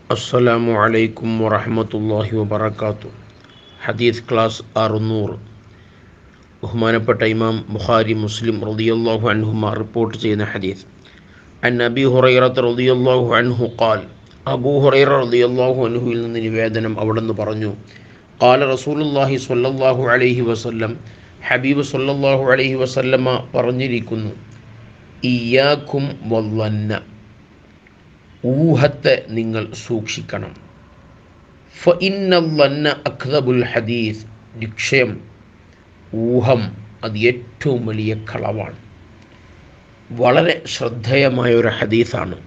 അസ്സലാമു അലൈക്കും വറഹമത്തല്ലാഹി വബർക്കാത്തു ഹദീസ് ക്ലാസ് അറുന്നൂറ് ബഹുമാനപ്പെട്ട ഇമാം ബുഖാരി മുസ്ലിം റളിയല്ലാഹു അൻഹുമ റിപ്പോർട്ട് ചെയ്യുന്ന ഹദീസ് അൻ നബി ഹുറൈറത്ത് റളിയല്ലാഹു അൻഹു ഖാൽ അബൂ ഹുറൈറ റളിയല്ലാഹു അൻഹുവിൽ നിന്ന് നിവേദനം അവിടുന്ന് പറഞ്ഞു ഖാല റസൂലുള്ളാഹി സ്വല്ലല്ലാഹു അലൈഹി വസല്ലം ഹബീബ് സ്വല്ലല്ലാഹു അലൈഹി വസല്ലമ പറഞ്ഞിരിക്കുന്നു ഇയ്യാക്കും വല്ലന്ന ഊഹത്തെ നിങ്ങൾ സൂക്ഷിക്കണം ഫ ഇന്നല്ലന്ന അക്തബുൽ ഹദീസ് നിക്ഷയം ഊഹം അത് ഏറ്റവും വലിയ കളവാണ് വളരെ ശ്രദ്ധേയമായ ഒരു ഹദീസാണ്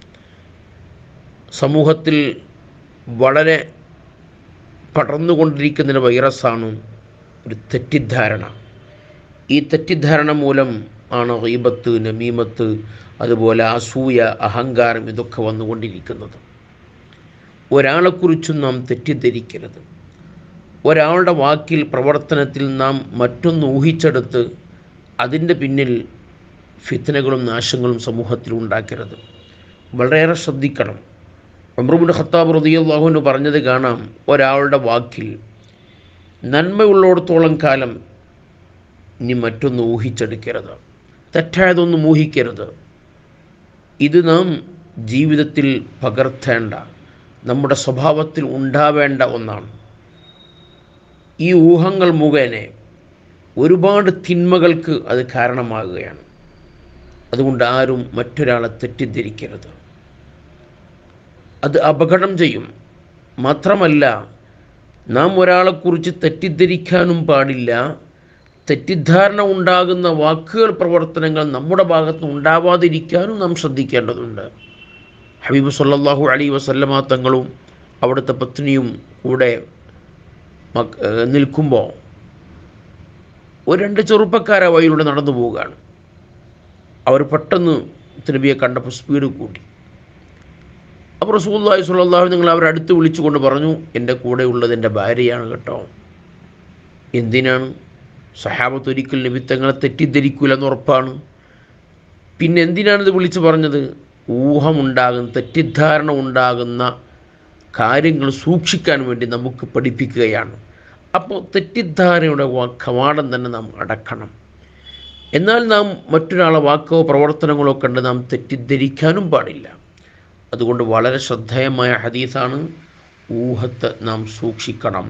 സമൂഹത്തിൽ വളരെ പടർന്നുകൊണ്ടിരിക്കുന്ന വൈറസാണ് ഒരു തെറ്റിദ്ധാരണ ഈ തെറ്റിദ്ധാരണ മൂലം ആണ് റീബത്ത് നമീമത്ത് അതുപോലെ അസൂയ അഹങ്കാരം ഇതൊക്കെ വന്നുകൊണ്ടിരിക്കുന്നത് ഒരാളെക്കുറിച്ചും നാം തെറ്റിദ്ധരിക്കരുത് ഒരാളുടെ വാക്കിൽ പ്രവർത്തനത്തിൽ നാം മറ്റൊന്ന് ഊഹിച്ചെടുത്ത് അതിൻ്റെ പിന്നിൽ ഫിത്തനകളും നാശങ്ങളും സമൂഹത്തിൽ ഉണ്ടാക്കരുത് വളരെയേറെ ശ്രദ്ധിക്കണം അമ്രുബുൽ ഖത്താബ് റതിയല്ലാഹുവിന് പറഞ്ഞത് കാണാം ഒരാളുടെ വാക്കിൽ നന്മയുള്ളിടത്തോളം കാലം ഇനി മറ്റൊന്ന് ഊഹിച്ചെടുക്കരുത് തെറ്റായതൊന്നും ഊഹിക്കരുത് ഇത് നാം ജീവിതത്തിൽ പകർത്തേണ്ട നമ്മുടെ സ്വഭാവത്തിൽ ഉണ്ടാവേണ്ട ഒന്നാണ് ഈ ഊഹങ്ങൾ മുഖേന ഒരുപാട് തിന്മകൾക്ക് അത് കാരണമാകുകയാണ് അതുകൊണ്ട് ആരും മറ്റൊരാളെ തെറ്റിദ്ധരിക്കരുത് അത് അപകടം ചെയ്യും മാത്രമല്ല നാം ഒരാളെക്കുറിച്ച് തെറ്റിദ്ധരിക്കാനും പാടില്ല തെറ്റിദ്ധാരണ ഉണ്ടാകുന്ന വാക്കുകൾ പ്രവർത്തനങ്ങൾ നമ്മുടെ ഭാഗത്ത് ഉണ്ടാവാതിരിക്കാനും നാം ശ്രദ്ധിക്കേണ്ടതുണ്ട് ഹബീബ് സല്ലാഹു അലി വസല്ലമ തങ്ങളും അവിടുത്തെ പത്നിയും കൂടെ നിൽക്കുമ്പോൾ ഒരു രണ്ട് ചെറുപ്പക്കാരെ വഴിയിലൂടെ നടന്നു പോവുകയാണ് അവർ പെട്ടെന്ന് തിരുബിയെ കണ്ടപ്പോൾ സ്പീഡ് കൂട്ടി അപ്പോൾ റസൂല്ലാഹി സ്വല്ലാഹു നിങ്ങൾ അവരെ അടുത്ത് വിളിച്ചുകൊണ്ട് പറഞ്ഞു എൻ്റെ കൂടെ ഉള്ളത് എൻ്റെ ഭാര്യയാണ് കേട്ടോ എന്തിനാണ് സഹാബത്ത് ഒരിക്കൽ നിമിത്തങ്ങളെ തെറ്റിദ്ധരിക്കൂലെന്ന് ഉറപ്പാണ് പിന്നെ എന്തിനാണിത് വിളിച്ചു പറഞ്ഞത് ഊഹമുണ്ടാകുന്ന തെറ്റിദ്ധാരണ ഉണ്ടാകുന്ന കാര്യങ്ങൾ സൂക്ഷിക്കാൻ വേണ്ടി നമുക്ക് പഠിപ്പിക്കുകയാണ് അപ്പോൾ തെറ്റിദ്ധാരണയുടെ കവാടം തന്നെ നാം അടക്കണം എന്നാൽ നാം മറ്റൊരാളെ വാക്കോ പ്രവർത്തനങ്ങളോ കണ്ട് നാം തെറ്റിദ്ധരിക്കാനും പാടില്ല അതുകൊണ്ട് വളരെ ശ്രദ്ധേയമായ ഹദീസാണ് ഊഹത്തെ നാം സൂക്ഷിക്കണം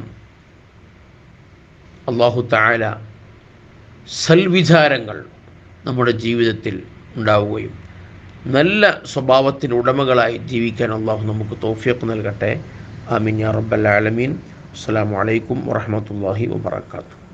അള്ളാഹു താല സൽവിചാരങ്ങൾ നമ്മുടെ ജീവിതത്തിൽ ഉണ്ടാവുകയും നല്ല സ്വഭാവത്തിന് ഉടമകളായി ജീവിക്കാൻ അള്ളാഹു നമുക്ക് തോഫിയൊക്കെ നൽകട്ടെ ആമീൻ യാ റബ്ബൽ ആലമീൻ അസ്സാം വലൈക്കും വറഹമത്തല്ലാഹി വാത്തു